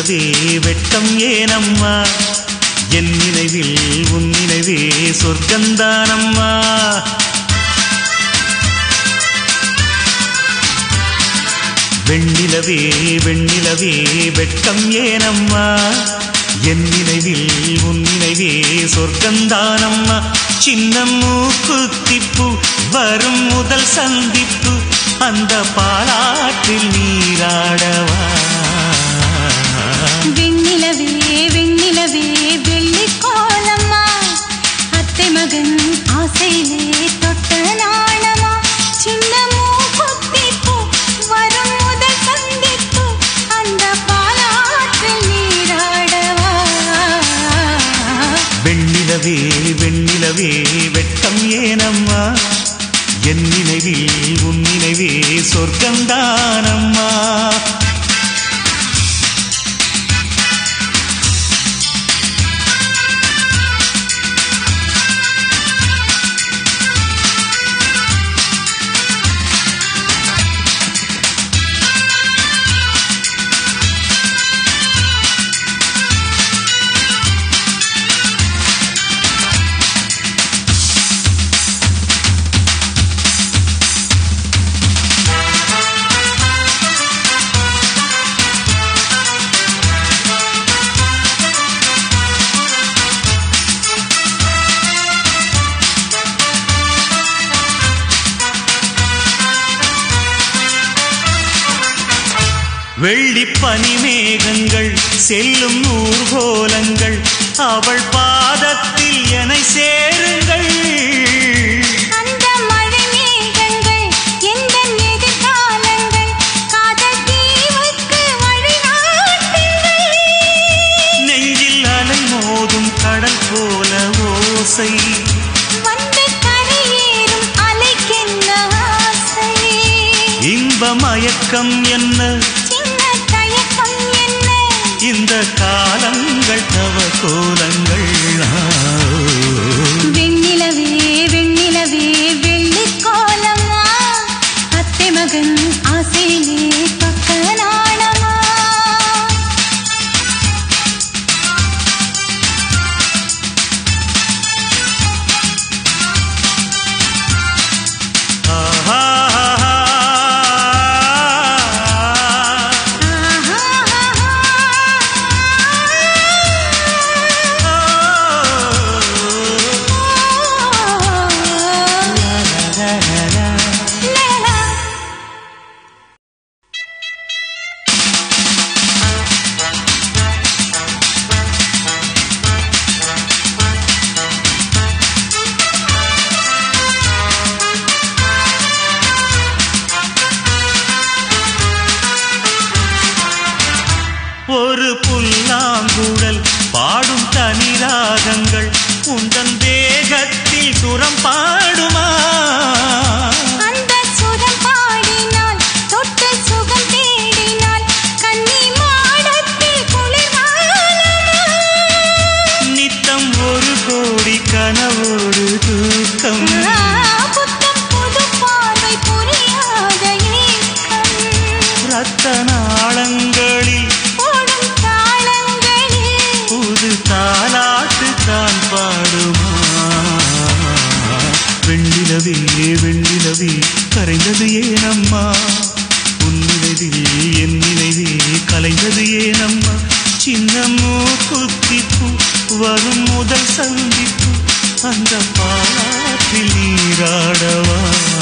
வெண்ணிலவே வெட்கம் ஏனம்மா என் நினைவில் உன் நினைவே சொர்க்கந்தானம்மா வெண்ணிலவே வெண்ணிலவே வெட்கம் ஏனம்மா என் நினைவில் உன் நினைவே சொர்க்கந்தானம்மா சின்ன மூக்குத்திப்பு வரும் முதல் சந்திப்பு அந்த பாலாற்றில் நீராடவா வெண்ணிலவே வெண்ணிலவே வெள்ளிக் கோலம்மா அத்தை மகன் ஆசையிலே தொட்ட நாணமா சின்ன மூக்குத்திப்பு வரும் முதல் சந்திப்பு அந்த பாலாற்றில் நீராடவா வெண்ணிலவே வெண்ணிலவே வெட்கம் ஏனம்மா என் நினைவில் உன் நினைவே சொர்க்கந்தானம்மா வெள்ளிப் பனிமேகங்கள் செல்லும் ஊர்கோலங்கள் அவள் பாதத்தில் என சேருங்கள் அந்த மழை மேகங்கள் எந்த எதிர்காலங்கள் காதல் தீவுக்கு வழிகாட்டுங்கள் நெஞ்சில் அலை மோதும் கடல் போல ஓசை வந்து கரையேறும் அலைக்கென்ன ஆசை இன்ப மயக்கம் என்ன சின்ன தயக்கம் என்ன இந்த காலங்கள் தவ கோலங்கள் வெண்ணிலவே வெண்ணிலவே வெள்ளிக் கோலமா அத்தை மகன் ஆசையிலே பக்க நாணமா ஒரு புல்லாங்குழல் பாடும் தனி ராகங்கள் உந்தன் தேகத்தில் சுரம் பாடுமா அந்த சுரம் பாடினால் தொட்டு சுகம் தேடினால் கன்னி மாடத்தில் குளிர்காலமா நித்தம் ஒரு கோடி கனவோடு தூக்கம் புத்தம் புது பார்வை புரியாத ஏக்கம் ரத்த நாளங்களில் ஓடும் தாளங்களில் புது தாலாட்டு தான் பாடுமா வெண்ணிலவே வெண்ணிலவே கரைந்தது ஏனம்மா உன் நினைவில் என் நினைவே கலைந்தது ஏனம்மா சின்னமோ குத்திப்பு வரும் முதல் சந்திப்பு அந்த பாட்டில் நீராடவா